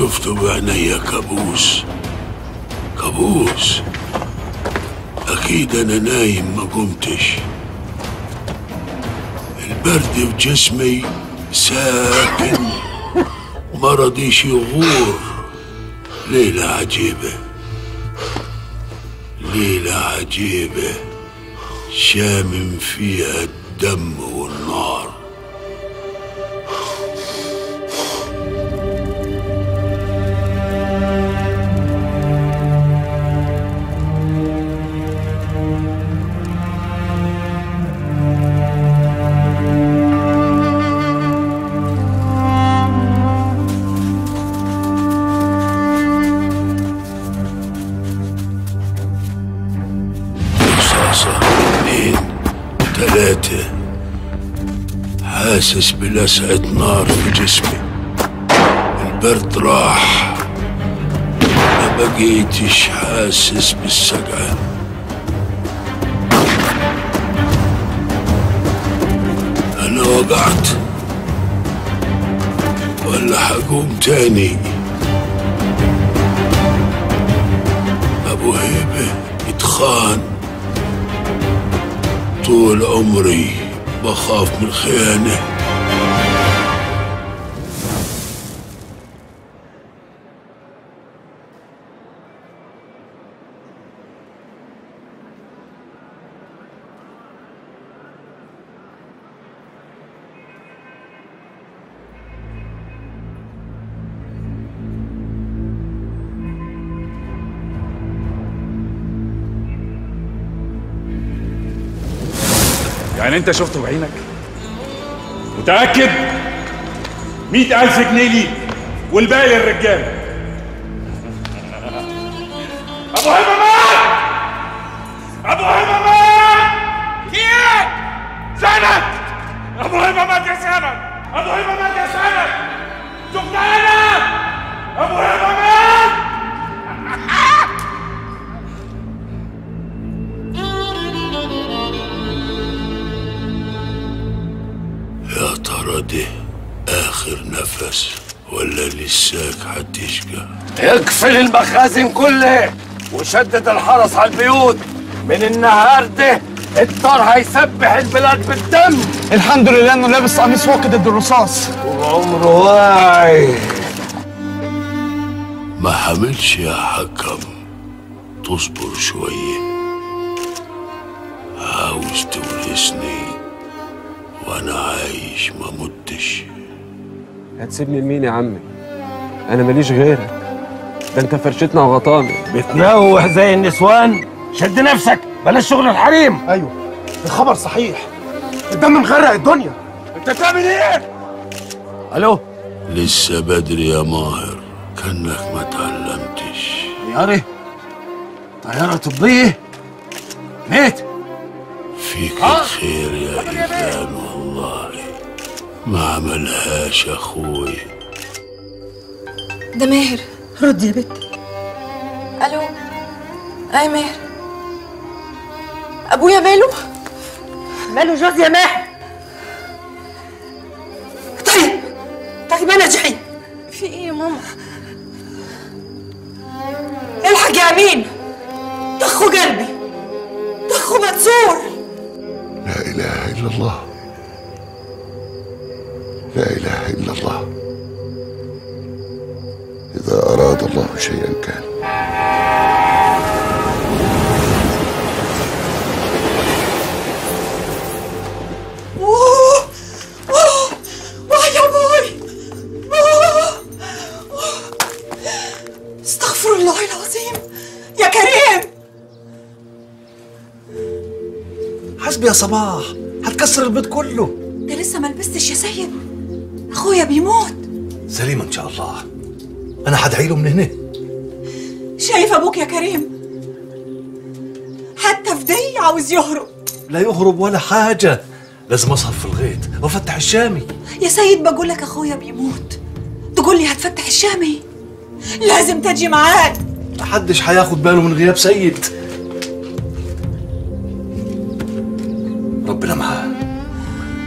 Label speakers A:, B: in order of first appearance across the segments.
A: شفته بعينيا كابوس كابوس أكيد أنا نايم ما قمتش البرد في جسمي ساكن ما رضيش يغور ليلة عجيبة ليلة عجيبة شامم فيها الدم والنار رصاصة اثنين ثلاثة حاسس بلسعة نار في جسمي البرد راح ما بقيتش حاسس بالسقعة أنا وقعت ولا حقوم تاني أبو هيبة اتخان طول عمري بخاف من الخيانة
B: يعني انت شفته بعينك متأكد مئة ألف جنيه ليك والباقي للرجال أبو هيبة مات أبو هيبة مات كيف سند أبو هيبة مات يا سند أبو هيبة مات يا سند شفتها أبو هيبة مات
A: يا ترى ده آخر نفس ولا لساك هتشقى
C: اقفل المخازن كلها وشدد الحرس على البيوت من النهار ده الطار هيسبح البلاد بالدم
D: الحمد لله انه لابس قميص واقي ضد الرصاص
C: وعمره واعي
A: ما حملش يا حكم تصبر شوية عاوز تورثني وانا عايش ما متش
E: هتسيبني لمين يا عمي انا ماليش غيرك ده انت فرشتنا وغطاني
C: بتنوح زي النسوان شد نفسك بلاش شغل الحريم
D: ايوه الخبر صحيح الدم مغرق الدنيا
C: انت تعمل ايه الو
A: لسه بدري يا ماهر كأنك ما تعلمتش
C: طيارة طيارة طبية ميت
A: فيك الخير يا إيمان والله ما عملهاش أخوي
F: ده ماهر
G: ردي يا بت
F: الو اي ماهر ابويا ماله
G: ماله جوز يا ماهر طيب طيب انا جاي
F: في ايه يا ماما
G: الحق يا امين طخوا قلبي طخوا مكسور
A: لا إله إلا الله لا إله إلا الله إذا أراد الله شيئا كان
G: اوه اوه اوه يا ابوي أوه. أوه. استغفر الله العظيم يا كريم
H: حسبي يا صباح هتكسر البيت كله
G: انت لسه ما لبستش يا سيد اخويا بيموت
H: سليم ان شاء الله انا هدعي له من هنا
G: شايف ابوك يا كريم حتى في دي عاوز يهرب
H: لا يهرب ولا حاجه لازم اسهر في الغيط وافتح الشامي
G: يا سيد بقول لك اخويا بيموت تقول لي هتفتح الشامي لازم تجي معاك
H: محدش هياخد باله من غياب سيد ربنا معاه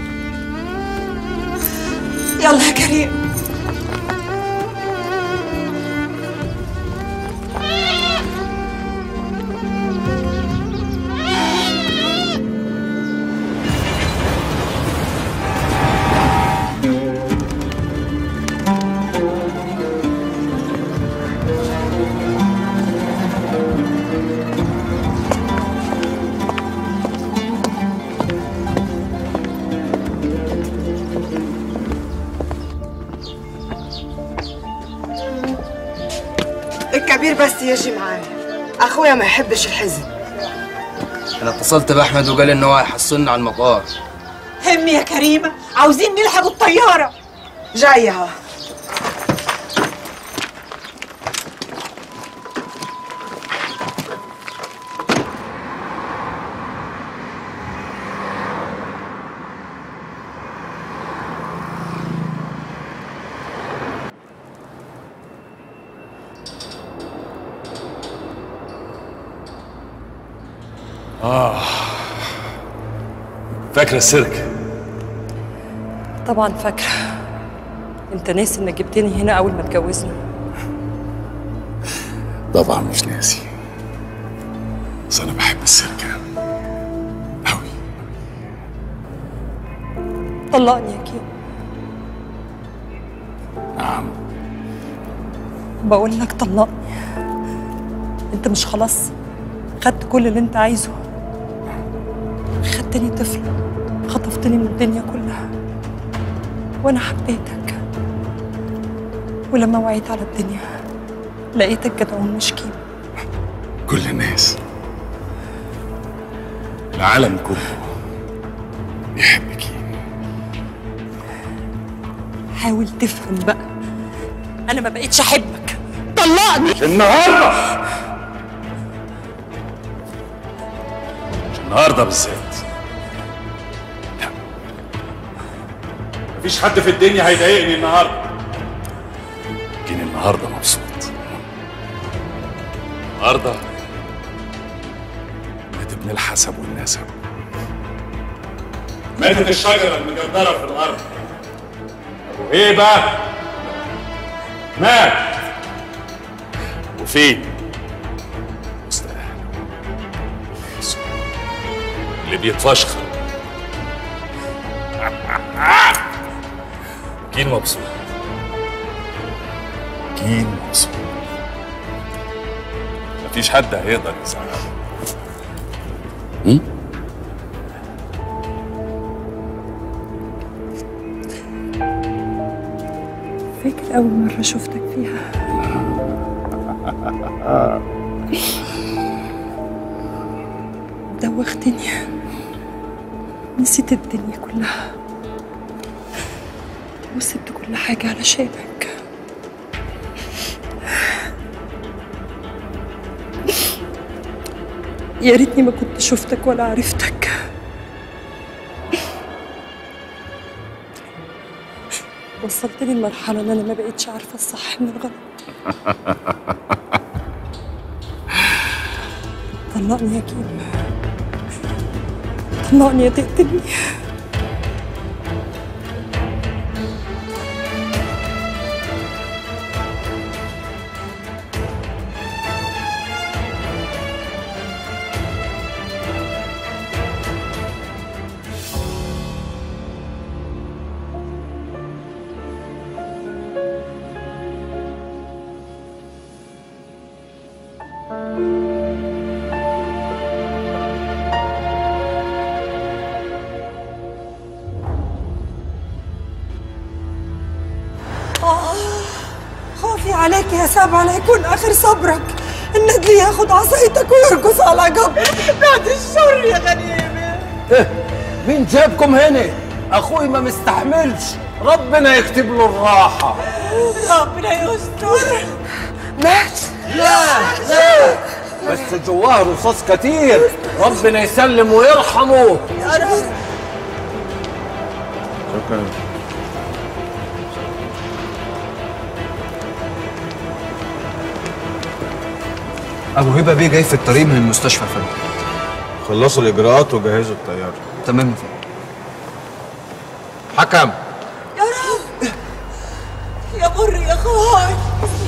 G: يلا يا كريم
I: كبير بس يجي معايا اخويا ما يحبش الحزن
J: انا اتصلت باحمد وقال ان هو هيحصلنا على المطار
G: همي يا كريمه عاوزين نلحق الطياره
I: جايه ها
H: اه فاكره السيرك
F: طبعا فاكرة انت ناسي انك جبتني هنا اول ما اتجوزنا
A: طبعا مش ناسي بس انا بحب السيرك أوي
F: طلقني يا كيم
A: نعم
F: بقول لك طلقني انت مش خلاص خدت كل اللي انت عايزه خدتني طفل خطفتني من الدنيا كلها وانا حبيتك ولما وعيت على الدنيا لقيتك جدعون مش كيم
A: كل الناس العالم كله بيحبك
F: حاول تفهم بقى انا ما بقتش احبك طلقني
B: النهارده
H: مش النهارده بالذات
B: مفيش حد في الدنيا هيضايقني النهارده
A: لكن النهارده مبسوط
H: النهارده
A: مات ابن الحسب والنسب
B: ماتت الشجره المجدره في الارض ابو هيبه مات
H: وفين
A: وسط اهله وناسه
H: اللي بيتفشخر كين مبسوط
A: كين مبسوط
H: مفيش حد هيقدر يزعله
F: فاكر اول مره شفتك فيها دوختني نسيت الدنيا كلها وسبت كل حاجة علشانك يا ريتني ما كنت شفتك ولا عرفتك وصلتني لمرحلة إن أنا ما بقتش عارفة الصح من الغلط طلقني يا كيم طلقني يا تقتلني خوفي عليك يا سبع لا يكون آخر صبرك الندل ياخد عصايتك ويرقص على جنب بعد الشر يا غنيمة
C: مين جابكم هنا؟ اخوي ما مستحملش ربنا يكتب له الراحة
G: ربنا يستر
C: مات لا لا بس جواه رصاص كتير ربنا يسلم ويرحمه
G: يا رب
A: شكرا
J: ابو هبه بيه جاي في الطريق من المستشفى يا فندم
K: خلصوا الاجراءات وجهزوا الطياره
J: تمام يا فندم
K: حكم
G: يا رب يا مر يا خاي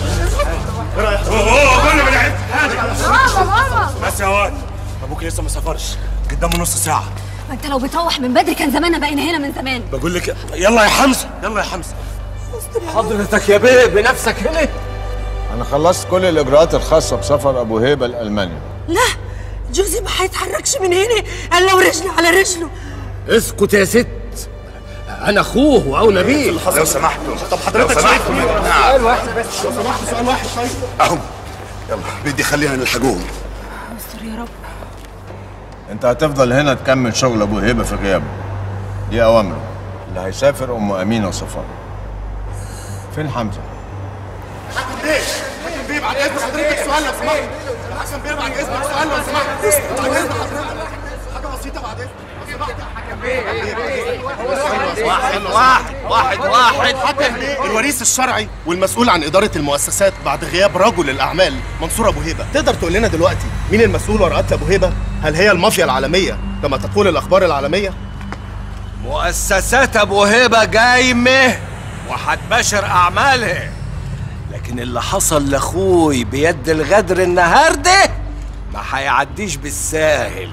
B: اوه قولنا من
L: ماما ماما
B: بس يا واد ابوك لسه ما سافرش قدامه نص ساعه
L: ما انت لو بتروح من بدري كان زماننا بقينا هنا من زمان
B: بقول لك يلا يا حمزه يلا يا حمزه
C: حضرتك يا بيه بنفسك هنا
K: انا خلصت كل الاجراءات الخاصه بسفر ابو هيبه لالمانيا
G: لا جوزي ما هيتحركش من هنا الا ورجلي على رجله
C: اسكت يا ست انا اخوه واولى بيه
B: لو سمحتوا طب حضرتك شايف
D: سؤال واحد بس لو سمحت سؤال واحد طيب
B: اهو
K: يلا بدي خلينا نلحقوهم
L: استر يا رب
K: انت هتفضل هنا تكمل شغل ابو هيبه في غيابه دي اوامره اللي هيسافر ام امينه وصفاء فين حمزه
B: حكم بيه حكم بيه بعد اذن حضرتك سؤال لو سمحت حكم بيه بعد اذنك سؤال لو سمحت بعد اذن حضرتك حاجه بسيطه بعد اذنك لو سمحت حكم بيه
M: واحد واحد واحد واحد
B: حكم بيه الوريث الشرعي والمسؤول عن اداره المؤسسات بعد غياب رجل الاعمال منصور ابو هيبه تقدر تقول لنا دلوقتي مين المسؤول وراء قتل ابو هيبه هل هي المافيا العالميه كما تقول الاخبار العالميه
C: مؤسسات ابو هيبه جايمه وهتباشر اعمالها لكن اللي حصل لاخوي بيد الغدر النهارده ما هيعديش بالساهل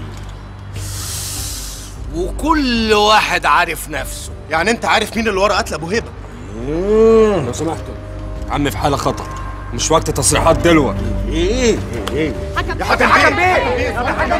C: وكل واحد عارف نفسه
B: يعني انت عارف مين اللي ورا قتل ابو هيبه
E: لو سمحتوا عمي في حاله خطر مش وقت تصريحات دلوقتي
C: ايه ايه
L: حكم
B: يا حكم حكم بيه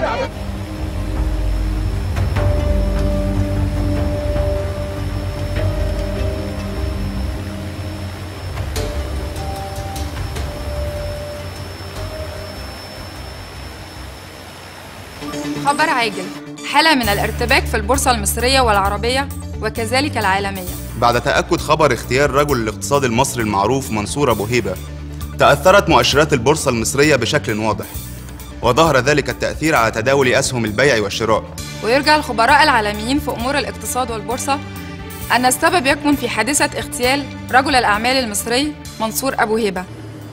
N: خبر عاجل حالة من الارتباك في البورصة المصرية والعربية وكذلك العالمية
M: بعد تأكد خبر اغتيال رجل الاقتصاد المصري المعروف منصور أبو هيبة تأثرت مؤشرات البورصة المصرية بشكل واضح وظهر ذلك التأثير على تداول أسهم البيع والشراء
N: ويرجع الخبراء العالميين في أمور الاقتصاد والبورصة أن السبب يكمن في حادثة اغتيال رجل الأعمال المصري منصور أبو هيبة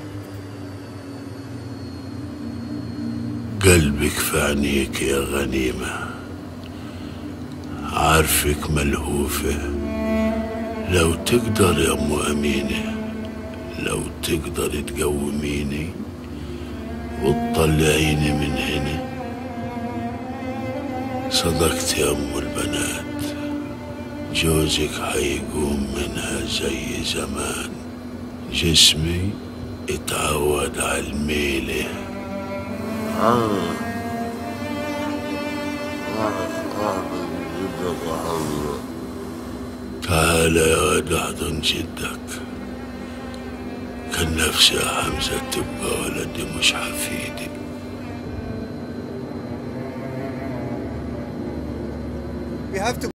A: قلبك في عينيك يا غنيمة عارفك ملهوفة لو تقدر يا أم أمينة لو تقدر تقوميني وتطلعيني من هنا صدقت يا أم البنات جوزك حيقوم منها زي زمان جسمي اتعود على الميله تعال يا واد احضن جدك كان نفسي يا حمزة تبقى ولدي مش حفيدي
O: We have to